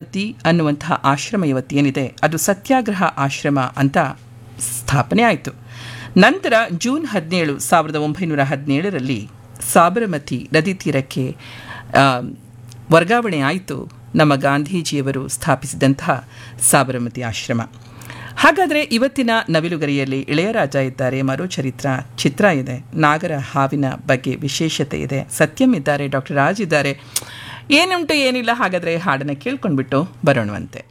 ಸಾಬರಮತಿ ಅನ್ನುವಂತಹ ಆಶ್ರಮ ಇವತ್ತೇನಿದೆ ಅದು ಸತ್ಯಾಗ್ರಹ ಆಶ್ರಮ ಅಂತ ಸ್ಥಾಪನೆ ಆಯಿತು ನಂತರ ಜೂನ್ ಹದಿನೇಳು ಸಾವಿರದ ಒಂಬೈನೂರ ಹದಿನೇಳರಲ್ಲಿ ಸಾಬರಮತಿ ನದಿ ತೀರಕ್ಕೆ ಆ, ವರ್ಗಾವಣೆ ಆಯಿತು ನಮ್ಮ ಗಾಂಧೀಜಿಯವರು ಸ್ಥಾಪಿಸಿದಂತಹ ಸಾಬರಮತಿ ಆಶ್ರಮ ಹಾಗಾದರೆ ಇವತ್ತಿನ ನವಿಲುಗರಿಯಲ್ಲಿ ಇಳೆಯರಾಜ ಇದ್ದಾರೆ ಮರುಚರಿತ್ರ ಚಿತ್ರ ಇದೆ ನಾಗರ ಹಾವಿನ ಬಗ್ಗೆ ವಿಶೇಷತೆ ಇದೆ ಸತ್ಯಂ ಇದ್ದಾರೆ ಡಾಕ್ಟರ್ ರಾಜ್ ಇದ್ದಾರೆ ಏನುಂಟು ಏನಿಲ್ಲ ಹಾಗಾದರೆ ಹಾಡನ್ನು ಕೇಳ್ಕೊಂಡ್ಬಿಟ್ಟು ಬರೋಣವಂತೆ